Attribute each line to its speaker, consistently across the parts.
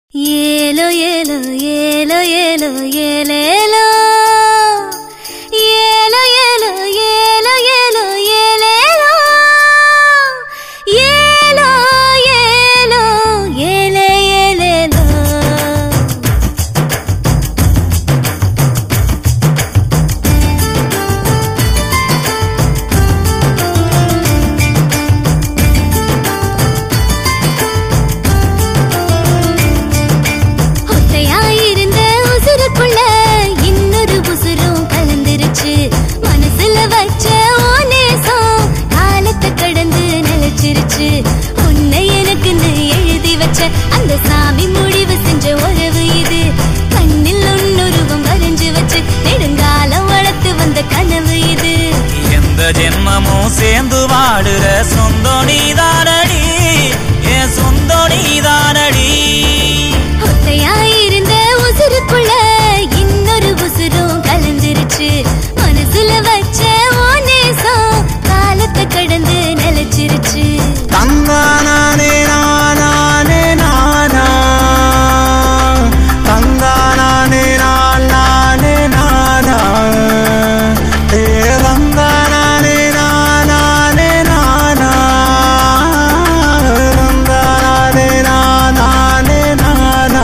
Speaker 1: ஏலோ ஏலோ ஏலோ ஏலோ ஏலேலோ ஏலோ ஏலோ ஏலோ ஏலோ ஏலேலோ ஏலோ ஏலோ ஏலே ஏலேலோ ஒத்தையாயிருந்த உசுருக்குள்ள இன்னொரு உசுரும் கலந்துருச்சு மனசுல வச்ச ஓ நேசம் காலத்தை கடந்து நிலைச்சிருச்சு உன்னை எனக்குன்னு எழுதி வச்ச அந்த சாமி முடிவு செஞ்ச உறவு இது கண்ணில் உன்னுருவம் வரைஞ்சு வச்சு நெடுங்காலம் வளர்த்து வந்த கனவு இது
Speaker 2: எந்த ஜென்மமும் சேர்ந்து வாடுற சொந்தம் நீதானடி என் சொந்தம் நீதானடி
Speaker 1: ஒத்தையாயிருந்த உசுருக்குள்ள இன்னொரு உசுரும் கலந்துருச்சு மனசுல வச்ச ஓ நேசம் காலத்தை கடந்து நிலைச்சிருச்சு
Speaker 2: தங்கானே நானே நானா தங்கானே நானே நானா ஏ தங்கானே நானே நானா தங்கானே நானே நானா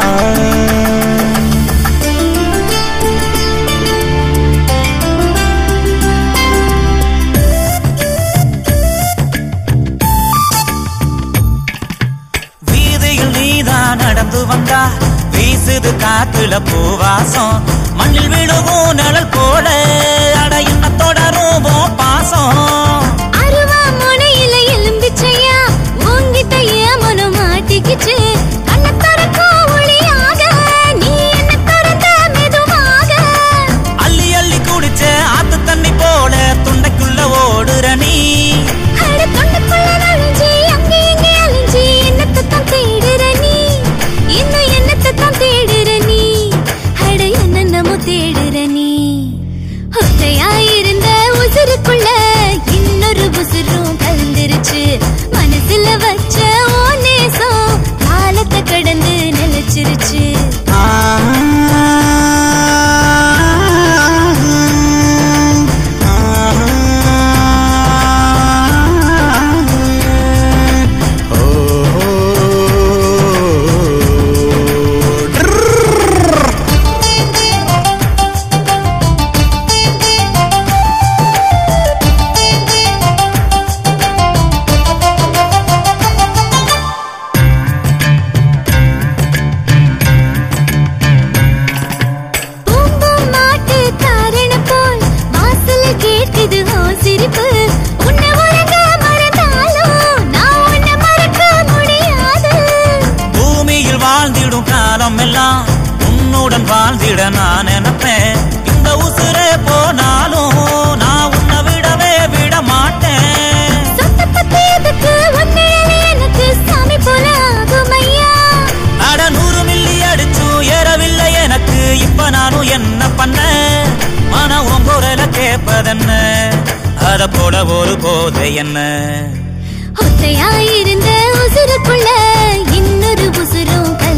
Speaker 2: வீதியில் நீதான் நடந்து வந்தா வீசுது காத்துல பூவாசம் மண்ணில் விழுவும் நிழல் போல அட என்ன தொடரும் உன் பாசம்
Speaker 1: அருவா முனையில எலும்பிச்சையா உங்கிட்ட ஏன் மனம் மாட்டிக்கிச்சு கண்ணை திறக்கும் ஒளியாக நீ என்ன திறந்த மெதுவாக
Speaker 2: அள்ளி அள்ளி குடிச்ச ஆத்து தண்ணி போல துண்டைக்குள்ள ஓடுற நீ
Speaker 1: அட தொண்டைக்குள்ள நுழைஞ்சு அங்கே இங்கே அலைஞ்சு என்னத்தை தான் தேடுற நீ இன்னும் என்னத்தை தான் தேடுற நீ அட என்னென்னமோ தேடுற நீ ஒத்தையாயிருந்த உசுருக்குள்ள இன்னொரு உசுரும் கலந்துருச்சு மனசுல வச்ச ஓ நேசம் காலத்தை கடந்து நிலைச்சிருச்சு பூம்பும் மாட்டு காரண போல் வாசல்ல கேட்குது உன் சிரிப்பு உன்னை உறங்க மறந்தாலும் நான் உன்னை மறக்க முடியாது
Speaker 2: பூமியில் வாழ்ந்திடும் காலம் எல்லாம் உன்னுடன் வாழ்ந்திட நான் நினைப்பேன் இந்த உசுரே போனாலும் நான் உன்னை விடவே விட மாட்டேன்
Speaker 1: சொத்த பத்தி எதுக்கு உன்னையாலே எனக்கு சாமி போல ஆகும் ஐயா
Speaker 2: அட நூறு மில்லி அடிச்சும் ஏறவில்லை எனக்கு இப்ப நானும் என்ன பண்ண மன உன் குரல கேட்பதென்ன அத போல ஒரு போதை என்ன
Speaker 1: ஒத்தையாயிருந்த உசுருக்குள்ள இன்னொரு உசுரும் கலந்துருச்சு